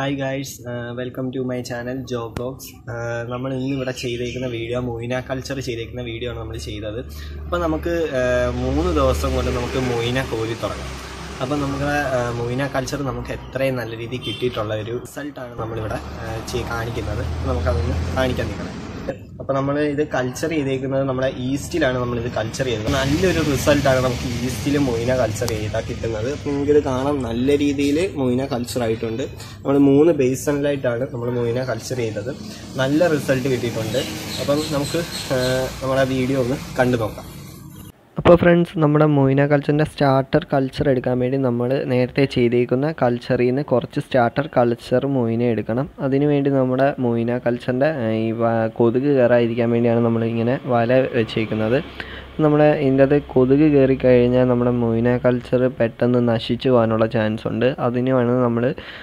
Hi guys welcome to my channel job blogs നമ്മൾ ഇന്ന് ഇവിടെ ചെയ്തേക്കുന്ന വീഡിയോ മൊയ്ന കൾച്ചർ ചെയ്തേക്കുന്ന വീഡിയോ ആണ് നമ്മൾ ചെയ്തത് അപ്പോൾ നമുക്ക് ആഹ് മൂന്ന് ദിവസം കൊണ്ട് നമുക്ക് മൊയ്ന കോരി തുടങ്ങാം അപ്പോൾ നമുക്ക് ആഹ് മൊയ്ന കൾച്ചർ നമുക്ക് എത്രയും നല്ല രീതിയിൽ കിട്ടിയിട്ടുള്ള ഒരു റിസൾട്ടാണ് നമ്മളിവിടെ ആഹ് ചെയ്- കാണിക്കുന്നത് അപ്പോൾ നമുക്കതൊന്ന് കാണിക്കാൻ നിൽക്കണം അപ്പോൾ നമ്മൾ ഇത് കൾച്ചർ ചെയ്തേക്കുന്നത് നമ്മുടെ ഈസ്റ്റിലാണ് നമ്മളിത് കൾച്ചർ ചെയ്തത് നല്ലൊരു റിസൾട്ടാണ് നമുക്ക് ഈസ്റ്റിൽ മൊയ്ന കൾച്ചർ ചെയ്താൽ കിട്ടുന്നത് അപ്പോൾ നിങ്ങൾക്കിത് കാണാൻ നല്ല രീതിയിൽ മൊയ്ന കൾച്ചർ ആയിട്ടുണ്ട് നമ്മൾ മൂന്ന് ബേസണിലായിട്ടാണ് നമ്മൾ മൊയ്ന കൾച്ചർ ചെയ്തത് നല്ല റിസൾട്ട് കിട്ടിയിട്ടുണ്ട് അപ്പം നമുക്ക് ആ, നമ്മുടെ വീഡിയോ ഒന്ന് കണ്ടു നോക്കാം അപ്പോൾ ഫ്രണ്ട്സ് നമ്മുടെ മൊയ്ന കൾച്ചറിൻ്റെ സ്റ്റാർട്ടർ കൾച്ചർ എടുക്കാൻ വേണ്ടി നമ്മൾ നേരത്തെ ചെയ്തേക്കുന്ന കൾച്ചറിൽ നിന്ന് കുറച്ച് സ്റ്റാർട്ടർ കൾച്ചർ മൊയ്ന എടുക്കണം അതിനുവേണ്ടി നമ്മുടെ മൊയ്ന കൾച്ചറിൻ്റെ ഈ വ- കൊതുക് കയറാതിരിക്കാൻ വേണ്ടിയാണ് നമ്മൾ ഇങ്ങനെ വല വെച്ചേക്കുന്നത് നമ്മുടെ ഇതിൻ്റെ അത് കൊതുക് കയറി കഴിഞ്ഞാൽ നമ്മുടെ മൊയ്ന കൾച്ചർ പെട്ടെന്ന് നശിച്ചു പോകാനുള്ള ചാൻസ് ഉണ്ട് അതിനുമാണ് നമ്മൾ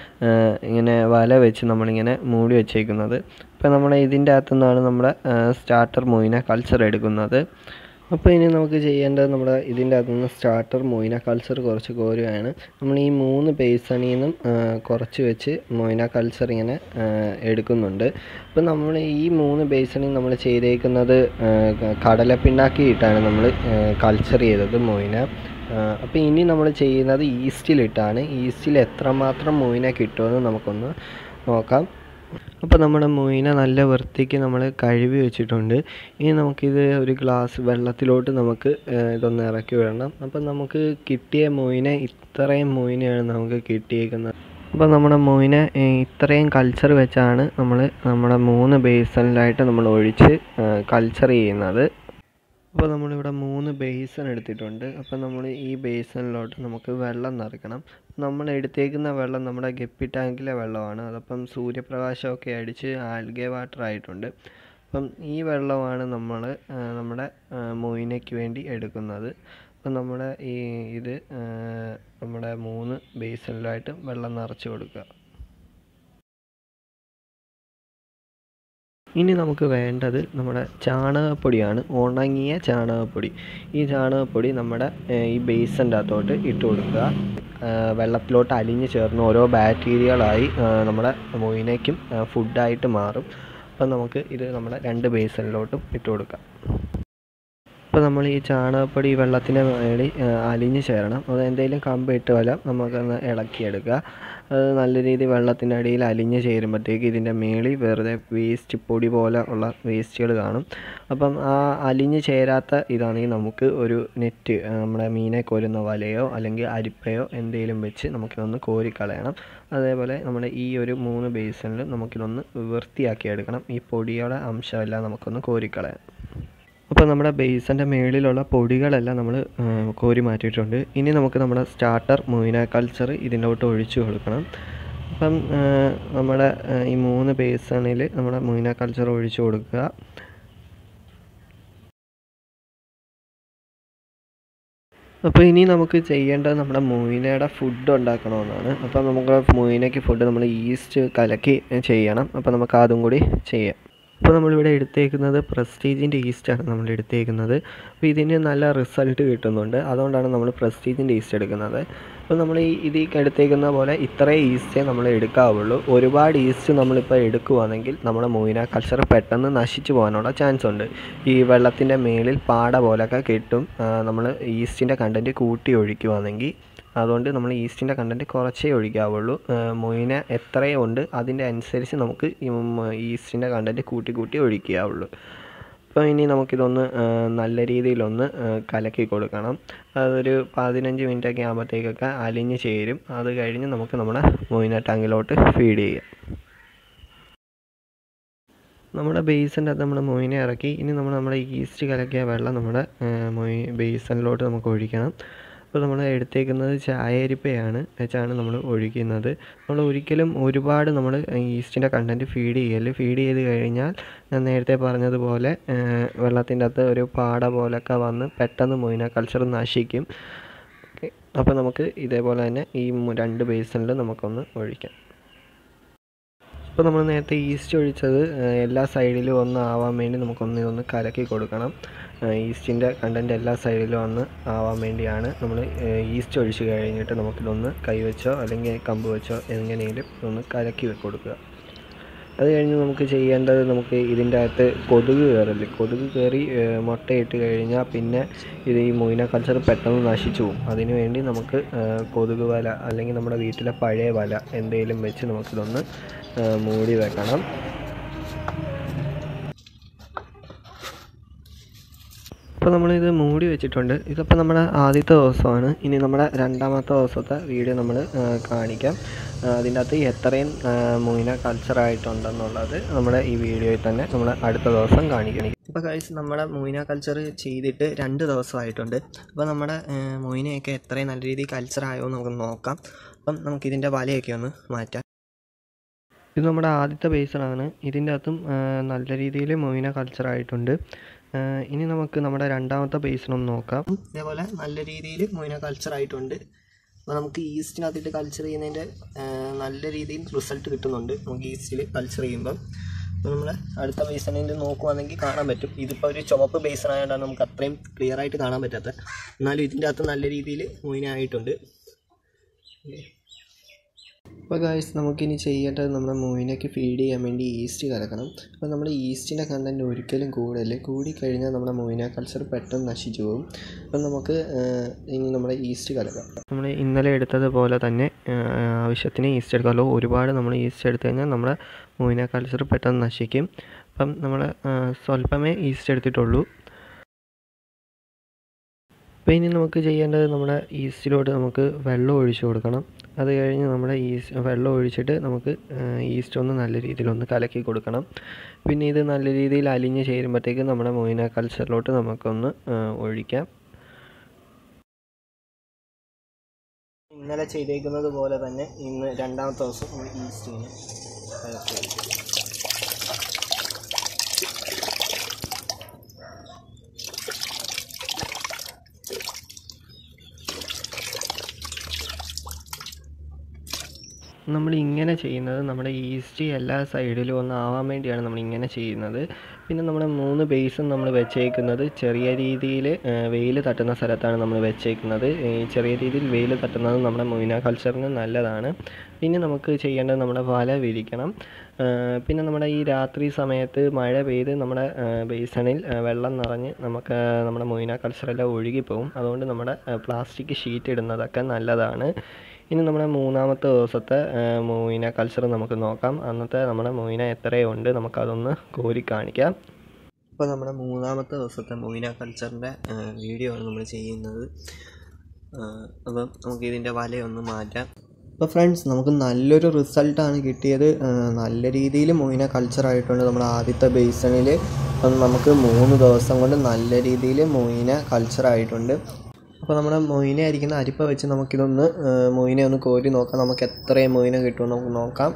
ഇങ്ങനെ വല വെച്ച് നമ്മളിങ്ങനെ മൂടി വെച്ചേക്കുന്നത് ഇപ്പോൾ നമ്മുടെ ഇതിൻ്റെ അകത്തു നിന്നാണ് നമ്മുടെ സ്റ്റാർട്ടർ മൊയ്ന കൾച്ചർ എടുക്കുന്നത് അപ്പോൾ ഇനി നമുക്ക് ചെയ്യേണ്ടത് നമ്മുടെ ഇതിൻ്റെ അകത്തു നിന്ന് സ്റ്റാർട്ടർ മൊയ്ന കൾച്ചർ കുറച്ച് കോരുകയാണ് നമ്മൾ ഈ മൂന്ന് ബേസണിൽ നിന്നും ആ, കുറച്ച് വെച്ച് മൊയ്ന കൾച്ചർ ഇങ്ങനെ ആ, എടുക്കുന്നുണ്ട് അപ്പോൾ നമ്മൾ ഈ മൂന്ന് ബേസണിൽ നമ്മൾ ചെയ്തേക്കുന്നത് ആ, ക- കടലപ്പിണ്ണാക്കിയിട്ടാണ് നമ്മൾ കൾച്ചർ ചെയ്തത് മൊയ്ന അപ്പോൾ ഇനി നമ്മൾ ചെയ്യുന്നത് ഈസ്റ്റിലിട്ടാണ് ഈസ്റ്റിൽ എത്രമാത്രം മൊയ്ന കിട്ടുമെന്ന് നമുക്കൊന്ന് നോക്കാം അപ്പോൾ നമ്മുടെ മൊയ്ന നല്ല വൃത്തിക്ക് നമ്മൾ കഴുകി വെച്ചിട്ടുണ്ട് ഇനി നമുക്കിത് ഒരു ഗ്ലാസ് വെള്ളത്തിലോട്ട് നമുക്ക് ഏഹ്, ഇതൊന്ന് ഇറക്കി വിടണം അപ്പം നമുക്ക് കിട്ടിയ മൊയ്ന ഇത്രയും മൊയ്നയാണ് നമുക്ക് കിട്ടിയേക്കുന്നത് അപ്പോൾ നമ്മുടെ മൊയ്ന ഏഹ്, ഇത്രയും കൾച്ചർ വെച്ചാണ് നമ്മൾ നമ്മുടെ മൂന്ന് ബേസണിലായിട്ട് നമ്മൾ ഒഴിച്ച് കൾച്ചർ ചെയ്യുന്നത് അപ്പോൾ നമ്മളിവിടെ മൂന്ന് ബേസൺ എടുത്തിട്ടുണ്ട് അപ്പോൾ നമ്മൾ ഈ ബേസണിലോട്ട് നമുക്ക് വെള്ളം നിറയ്ക്കണം നമ്മൾ എടുത്തേക്കുന്ന വെള്ളം നമ്മുടെ ഗപ്പി ടാങ്കിലെ വെള്ളമാണ് അതപ്പം സൂര്യപ്രകാശമൊക്കെ അടിച്ച് ആൽഗെ വാട്ടർ ആയിട്ടുണ്ട് അപ്പം ഈ വെള്ളമാണ് നമ്മൾ നമ്മുടെ ആ, മൊയ്നയ്ക്ക് വേണ്ടി എടുക്കുന്നത് അപ്പം നമ്മുടെ ഈ ഇത് ആ, നമ്മുടെ മൂന്ന് ബേസണിലായിട്ട് വെള്ളം നിറച്ച് കൊടുക്കുക ഇനി നമുക്ക് വേണ്ടത് നമ്മുടെ ചാണകപ്പൊടിയാണ് ഉണങ്ങിയ ചാണകപ്പൊടി ഈ ചാണകപ്പൊടി നമ്മുടെ ഏഹ്, ഈ ബേസിൻ്റെ അകത്തോട്ട് ഇട്ട് കൊടുക്കുക ഏഹ്, വെള്ളത്തിലോട്ട് അലിഞ്ഞ് ചേർന്ന് ഓരോ ബാക്ടീരിയകളായി ഏഹ്, നമ്മുടെ മൊയിനയ്ക്കും ഏഹ്, ഫുഡായിട്ട് മാറും അപ്പം നമുക്ക് ഇത് നമ്മുടെ രണ്ട് ബേസിനിലോട്ടും ഇട്ട് കൊടുക്കാം ഇപ്പോൾ നമ്മൾ ഈ ചാണകപ്പൊടി ഈ വെള്ളത്തിൻ്റെ മേളിൽ അലിഞ്ഞ് ചേരണം അത് എന്തെങ്കിലും കമ്പ് ഇട്ട് വല്ല നമുക്കൊന്ന് ഇളക്കിയെടുക്കുക അത് നല്ല രീതിയിൽ വെള്ളത്തിൻ്റെ അടിയിൽ അലിഞ്ഞ് ചേരുമ്പോഴത്തേക്ക് ഇതിൻ്റെ മേളിൽ വെറുതെ വേസ്റ്റ് പൊടി പോലെ ഉള്ള വേസ്റ്റുകൾ കാണും അപ്പം ആ അലിഞ്ഞ് ചേരാത്ത ഇതാണെങ്കിൽ നമുക്ക് ഒരു നെറ്റ് നമ്മുടെ മീനെ കോരുന്ന വലയോ അല്ലെങ്കിൽ അരിപ്പയോ എന്തെങ്കിലും വെച്ച് നമുക്കിതൊന്ന് കോരിക്കളയണം അതേപോലെ നമ്മുടെ ഈ ഒരു മൂന്ന് ബേസിനിൽ നമുക്കിതൊന്ന് വൃത്തിയാക്കി എടുക്കണം ഈ പൊടിയുടെ അംശമെല്ലാം നമുക്കൊന്ന് കോരിക്കളയാം അപ്പോൾ നമ്മുടെ ബേസിൻ്റെ മേളിലുള്ള പൊടികളെല്ലാം നമ്മൾ കോരി മാറ്റിയിട്ടുണ്ട് ഇനി നമുക്ക് നമ്മുടെ സ്റ്റാർട്ടർ മൊയിന കൾച്ചർ ഇതിലോട്ട് ഒഴിച്ചു കൊടുക്കണം അപ്പം ആ, നമ്മുടെ ആ, ഈ മൂന്ന് ബേസണിൽ നമ്മുടെ മൊയിന കൾച്ചർ ഒഴിച്ചു കൊടുക്കുക അപ്പോൾ ഇനി നമുക്ക് ചെയ്യേണ്ടത് നമ്മുടെ മൊയിനയുടെ ഫുഡ് ഉണ്ടാക്കണമെന്നാണ് അപ്പോൾ നമുക്ക് മൊയിനയ്ക്ക് ഫുഡ് നമ്മൾ ഈസ്റ്റ് കലക്കി ചെയ്യണം അപ്പോൾ നമുക്ക് അതും കൂടി ചെയ്യാം അപ്പോൾ നമ്മളിവിടെ എടുത്തേക്കുന്നത് പ്രസ്റ്റീജിൻ്റെ ഈസ്റ്റാണ് നമ്മൾ എടുത്തേക്കുന്നത് അപ്പോൾ ഇതിന് നല്ല റിസൾട്ട് കിട്ടുന്നുണ്ട് അതുകൊണ്ടാണ് നമ്മൾ പ്രസ്റ്റീജിൻ്റെ ഈസ്റ്റ് എടുക്കുന്നത് അപ്പോൾ നമ്മൾ ഈ ഇതിൽ എടുത്തേക്കുന്ന പോലെ ഇത്രയും ഈസ്റ്റേ നമ്മൾ എടുക്കാവുള്ളൂ ഒരുപാട് ഈസ്റ്റ് നമ്മളിപ്പോൾ എടുക്കുവാണെങ്കിൽ നമ്മുടെ മൊയിന കൾച്ചർ പെട്ടെന്ന് നശിച്ചു പോകാനുള്ള ചാൻസ് ഉണ്ട് ഈ വെള്ളത്തിൻ്റെ മേളിൽ പാട പോലൊക്കെ കിട്ടും നമ്മൾ ഈസ്റ്റിൻ്റെ കണ്ടൻറ്റ് കൂട്ടി ഒഴിക്കുവാണെങ്കിൽ അതുകൊണ്ട് നമ്മൾ ഈസ്റ്റിൻ്റെ കണ്ടൻറ്റ് കുറച്ചേ ഒഴിക്കാവുള്ളൂ മൊയിന എത്രയും ഉണ്ട് അതിൻ്റെ അനുസരിച്ച് നമുക്ക് ഈ മ- ഈസ്റ്റിൻ്റെ കണ്ടൻറ്റ് കൂട്ടി കൂട്ടി ഒഴിക്കാവുള്ളൂ അപ്പോൾ ഇനി നമുക്കിതൊന്ന് ആ, നല്ല രീതിയിലൊന്ന് ആ, കലക്കി കൊടുക്കണം അതൊരു പതിനഞ്ച് മിനിറ്റ് ഒക്കെ ആകുമ്പോഴത്തേക്കൊക്കെ അലിഞ്ഞ് ചേരും അത് കഴിഞ്ഞ് നമുക്ക് നമ്മുടെ മൊയിന ടാങ്കിലോട്ട് ഫീഡ് ചെയ്യാം നമ്മുടെ ബേസിൻ്റെ അകത്ത് നമ്മൾ മൊയിനെ ഇറക്കി ഇനി നമ്മൾ നമ്മുടെ ഈസ്റ്റ് കലക്കിയ വെള്ളം നമ്മുടെ ആ, മൊയ് ബേസനിലോട്ട് നമുക്ക് ഒഴിക്കണം അപ്പോൾ നമ്മൾ എടുത്തേക്കുന്നത് ചായരിപ്പയാണ് വെച്ചാണ് നമ്മൾ ഒഴിക്കുന്നത് നമ്മൾ ഒരിക്കലും ഒരുപാട് നമ്മൾ ഈസ്റ്റിൻ്റെ കണ്ടൻറ്റ് ഫീഡ് ചെയ്യല് ഫീഡ് ചെയ്ത് കഴിഞ്ഞാൽ ഞാൻ നേരത്തെ പറഞ്ഞതുപോലെ വെള്ളത്തിൻ്റെ അകത്ത് ഒരു പാട പോലൊക്കെ വന്ന് പെട്ടെന്ന് മൊയിന കൾച്ചർ നശിക്കും ഓക്കെ അപ്പോൾ നമുക്ക് ഇതേപോലെ തന്നെ ഈ മു- രണ്ട് ബേസിനിൽ നമുക്കൊന്ന് ഒഴിക്കാം ഇപ്പോൾ നമ്മൾ നേരത്തെ ഈസ്റ്റ് ഒഴിച്ചത് ഏഹ്, എല്ലാ സൈഡിലും ഒന്ന് ആവാൻ വേണ്ടി നമുക്കൊന്ന് ഇതൊന്ന് കലക്കി കൊടുക്കണം ഈസ്റ്റിൻ്റെ കണ്ടൻറ്റ് എല്ലാ സൈഡിലും ഒന്ന് ആവാൻ വേണ്ടിയാണ് നമ്മൾ ഈസ്റ്റ് ഒഴിച്ച് കഴിഞ്ഞിട്ട് നമുക്കിതൊന്ന് കൈവച്ചോ അല്ലെങ്കിൽ കമ്പ് വെച്ചോ എങ്ങനെയും ഒന്ന് കലക്കി കൊടുക്കുക അത് കഴിഞ്ഞ് നമുക്ക് ചെയ്യേണ്ടത് നമുക്ക് ഇതിൻ്റെ അകത്ത് കൊതുക് കയറില്ലേ കൊതുക് കയറി ഏഹ്, മുട്ടയിട്ട് കഴിഞ്ഞാൽ പിന്നെ ഇത് ഈ മൊയിന കൾച്ചർ പെട്ടെന്ന് നശിച്ചു പോകും അതിന് വേണ്ടി നമുക്ക് ഏഹ്, കൊതുക് വല അല്ലെങ്കിൽ നമ്മുടെ വീട്ടിലെ പഴയ വല എന്തെങ്കിലും വെച്ച് നമുക്കിതൊന്ന് ഏഹ്, മൂടി വെക്കണം ഇപ്പോൾ നമ്മളിത് മൂടി വെച്ചിട്ടുണ്ട് ഇതിപ്പോൾ നമ്മുടെ ആദ്യത്തെ ദിവസമാണ് ഇനി നമ്മുടെ രണ്ടാമത്തെ ദിവസത്തെ വീഡിയോ നമ്മൾ കാണിക്കാം ആ, അതിൻ്റെ അകത്ത് എത്രയും ആ, മൊയിന കൾച്ചറായിട്ടുണ്ടെന്നുള്ളത് നമ്മുടെ ഈ വീഡിയോയിൽ തന്നെ നമ്മൾ അടുത്ത ദിവസം കാണിക്കണം ഇപ്പോൾ കഴിച്ച് നമ്മുടെ മൊയിന കൾച്ചർ ചെയ്തിട്ട് രണ്ട് ദിവസമായിട്ടുണ്ട് അപ്പോൾ നമ്മുടെ ഏഹ്, മൊയിനയൊക്കെ എത്രയും നല്ല രീതിയിൽ കൾച്ചർ ആയോ എന്ന് നമുക്ക് നോക്കാം അപ്പം നമുക്കിതിൻ്റെ വലയൊക്കെ ഒന്ന് മാറ്റാം ഇത് നമ്മുടെ ആദ്യത്തെ ബേസിലാണ് ഇതിൻ്റെ അകത്തും ആ, നല്ല രീതിയിൽ മൊയിന കൾച്ചറായിട്ടുണ്ട് ആ, ഇനി നമുക്ക് നമ്മുടെ രണ്ടാമത്തെ ബേസിനൊന്ന് നോക്കാം ഇതേപോലെ നല്ല രീതിയിൽ മൊയിന കൾച്ചർ ആയിട്ടുണ്ട് അപ്പോൾ നമുക്ക് ഈസ്റ്റിനകത്തിട്ട് കൾച്ചർ ചെയ്യുന്നതിൻ്റെ നല്ല രീതിയിൽ റിസൾട്ട് കിട്ടുന്നുണ്ട് നമുക്ക് ഈസ്റ്റിൽ കൾച്ചർ ചെയ്യുമ്പം അപ്പോൾ നമ്മൾ അടുത്ത ബേസണിൽ നോക്കുവാണെങ്കിൽ കാണാൻ പറ്റും ഇതിപ്പോൾ ഒരു ചുവപ്പ് ബേസൺ ആയതുകൊണ്ടാണ് നമുക്ക് അത്രയും ക്ലിയർ ആയിട്ട് കാണാൻ പറ്റാത്തത് എന്നാലും ഇതിൻ്റെ അകത്ത് നല്ല രീതിയിൽ മൊയിന ആയിട്ടുണ്ട് അപ്പോൾ ഗായ്സ് നമുക്കിനി ചെയ്യേണ്ടത് നമ്മുടെ മൂവിനൊക്കെ ഫീഡ് ചെയ്യാൻ വേണ്ടി ഈസ്റ്റ് കലക്കണം അപ്പോൾ നമ്മൾ ഈസ്റ്റിൻ്റെ കണ്ടൻറ്റ് ഒരിക്കലും കൂടല് കൂടിക്കഴിഞ്ഞാൽ നമ്മുടെ മൂവിന കൾച്ചർ പെട്ടെന്ന് നശിച്ചു പോകും അപ്പം നമുക്ക് ആഹ്, ഇനി നമ്മുടെ ഈസ്റ്റ് കലക്കാം നമ്മൾ ഇന്നലെ എടുത്തതുപോലെ തന്നെ ആഹ്, ആവശ്യത്തിന് ഈസ്റ്റ് എടുക്കാമല്ലോ ഒരുപാട് നമ്മൾ ഈസ്റ്റ് എടുത്തു കഴിഞ്ഞാൽ നമ്മുടെ മൂവിന കൾച്ചർ പെട്ടെന്ന് നശിക്കും അപ്പം നമ്മൾ ആഹ്, സ്വല്പമേ ഈസ്റ്റ് എടുത്തിട്ടുള്ളൂ അപ്പോൾ ഇനി നമുക്ക് ചെയ്യേണ്ടത് നമ്മുടെ ഈസ്റ്റിലോട്ട് നമുക്ക് വെള്ളം ഒഴിച്ചു കൊടുക്കണം അത് കഴിഞ്ഞ് നമ്മുടെ ഈസ്റ്റ് വെള്ളം ഒഴിച്ചിട്ട് നമുക്ക് ഈസ്റ്റ് ഒന്ന് നല്ല രീതിയിലൊന്ന് കലക്കി കൊടുക്കണം പിന്നെ ഇത് നല്ല രീതിയിൽ അലിഞ്ഞ് ചേരുമ്പോഴത്തേക്ക് നമ്മുടെ മൊയിന കൾച്ചറിലോട്ട് നമുക്കൊന്ന് ആ, ഒഴിക്കാം ഇന്നലെ ചെയ്തേക്കുന്നത് പോലെ തന്നെ ഇന്ന് രണ്ടാമത്തെ ദിവസം നമ്മൾ ഈസ്റ്റിന് കലക്കി ഒഴിക്കും. നമ്മൾ ഇങ്ങനെ ചെയ്യുന്നത് നമ്മുടെ ഈസ്റ്റ് എല്ലാ സൈഡിലും ഒന്ന് ആവാൻ വേണ്ടിയാണ് നമ്മൾ ഇങ്ങനെ ചെയ്യുന്നത് പിന്നെ നമ്മുടെ മൂന്ന് ബേസും നമ്മൾ വെച്ചേക്കുന്നത് ചെറിയ രീതിയിൽ വെയിൽ തട്ടുന്ന സ്ഥലത്താണ് നമ്മൾ വെച്ചേക്കുന്നത് ഈ ചെറിയ രീതിയിൽ വെയിൽ തട്ടുന്നത് നമ്മുടെ മൊയിന കൾച്ചറിന് നല്ലതാണ് പിന്നെ നമുക്ക് ചെയ്യേണ്ടത് നമ്മുടെ വല വിരിക്കണം ആ, പിന്നെ നമ്മുടെ ഈ രാത്രി സമയത്ത് മഴ പെയ്ത് നമ്മുടെ ആ, ബേസണിൽ ആ, വെള്ളം നിറഞ്ഞ് നമുക്ക് നമ്മുടെ മൊയിന കൾച്ചറെല്ലാം ഒഴുകിപ്പോവും അതുകൊണ്ട് നമ്മുടെ പ്ലാസ്റ്റിക് ഷീറ്റ് ഇടുന്നതൊക്കെ നല്ലതാണ് ഇനി നമ്മുടെ മൂന്നാമത്തെ ദിവസത്തെ മൊയിന കൾച്ചർ നമുക്ക് നോക്കാം അന്നത്തെ നമ്മുടെ മൊയിന എത്രയുണ്ട് നമുക്കതൊന്ന് കോരി കാണിക്കാം ഇപ്പോൾ നമ്മുടെ മൂന്നാമത്തെ ദിവസത്തെ മൊയിന കൾച്ചറിൻ്റെ വീഡിയോ ആണ് നമ്മൾ ചെയ്യുന്നത് ആ, അപ്പം നമുക്ക് ഇതിൻ്റെ വലയൊന്ന് മാറ്റാം അപ്പോൾ ഫ്രണ്ട്സ് നമുക്ക് നല്ലൊരു റിസൾട്ടാണ് കിട്ടിയത് ആ, നല്ല രീതിയിൽ മൊയിന കൾച്ചർ ആയിട്ടുണ്ട് നമ്മുടെ ആദ്യത്തെ ബേസണിൽ അപ്പം നമുക്ക് മൂന്ന് ദിവസം കൊണ്ട് നല്ല രീതിയിൽ മൊയിന കൾച്ചർ ആയിട്ടുണ്ട് അപ്പോൾ നമ്മുടെ മൊയിന ആയിരിക്കുന്ന അരിപ്പ വെച്ച് നമുക്കിതൊന്ന് ആ, മൊയിനെ ഒന്ന് കോരി നോക്കാം നമുക്ക് എത്രയും മൊയിന കിട്ടുമെന്ന് നമുക്ക് നോക്കാം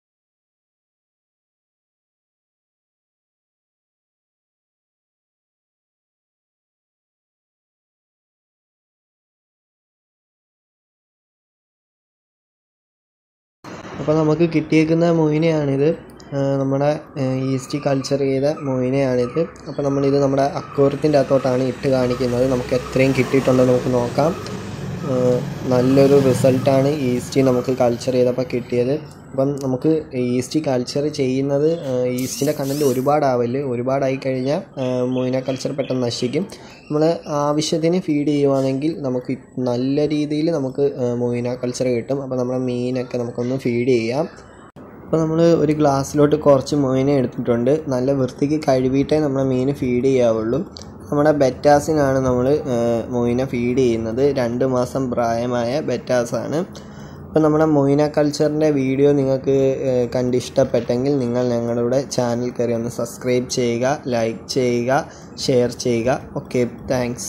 അപ്പോൾ നമുക്ക് കിട്ടിയേക്കുന്ന മൊയിനയാണിത് ആ, നമ്മുടെ ആ, ഈസ്റ്റ് കൾച്ചർ ചെയ്ത മൊയിനയാണിത് അപ്പോൾ നമ്മളിത് നമ്മുടെ അക്വോറിയത്തിൻ്റെ അകത്തോട്ടാണ് ഇട്ട് കാണിക്കുന്നത് നമുക്ക് എത്രയും കിട്ടിയിട്ടുണ്ടോ നമുക്ക് നോക്കാം ആ, നല്ലൊരു റിസൾട്ടാണ് ഈസ്റ്റ് നമുക്ക് കൾച്ചർ ചെയ്തപ്പോൾ കിട്ടിയത് അപ്പം നമുക്ക് ഈസ്റ്റ് കൾച്ചർ ചെയ്യുന്നത് ആ, ഈസ്റ്റിൻ്റെ കണ്ടൻറ്റ് ഒരുപാടാവല് ഒരുപാടായി കഴിഞ്ഞാൽ മൊയിന കൾച്ചർ പെട്ടെന്ന് നശിക്കും നമ്മൾ ആവശ്യത്തിന് ഫീഡ് ചെയ്യുവാണെങ്കിൽ നമുക്ക് നല്ല രീതിയിൽ നമുക്ക് ആ, മൊയിന കൾച്ചർ കിട്ടും അപ്പോൾ നമ്മുടെ മീനൊക്കെ നമുക്കൊന്ന് ഫീഡ് ചെയ്യാം അപ്പോൾ നമ്മൾ ഒരു ഗ്ലാസ്സിലോട്ട് കുറച്ച് മൊയിനെ എടുത്തിട്ടുണ്ട് നല്ല വൃത്തിക്ക് കഴുകിയിട്ടേ നമ്മുടെ മീൻ ഫീഡ് ചെയ്യാവുള്ളൂ നമ്മുടെ ബെറ്റാസിനാണ് നമ്മൾ മൊയിന ഫീഡ് ചെയ്യുന്നത് രണ്ട് മാസം പ്രായമായ ബെറ്റാസാണ് അപ്പോൾ നമ്മുടെ മൊയിന കൾച്ചറിൻ്റെ വീഡിയോ നിങ്ങൾക്ക് ഏഹ്, കണ്ട് ഇഷ്ടപ്പെട്ടെങ്കിൽ നിങ്ങൾ ഞങ്ങളുടെ ചാനൽ കയറി ഒന്ന് സബ്സ്ക്രൈബ് ചെയ്യുക ലൈക്ക് ചെയ്യുക ഷെയർ ചെയ്യുക ഓക്കെ താങ്ക്സ്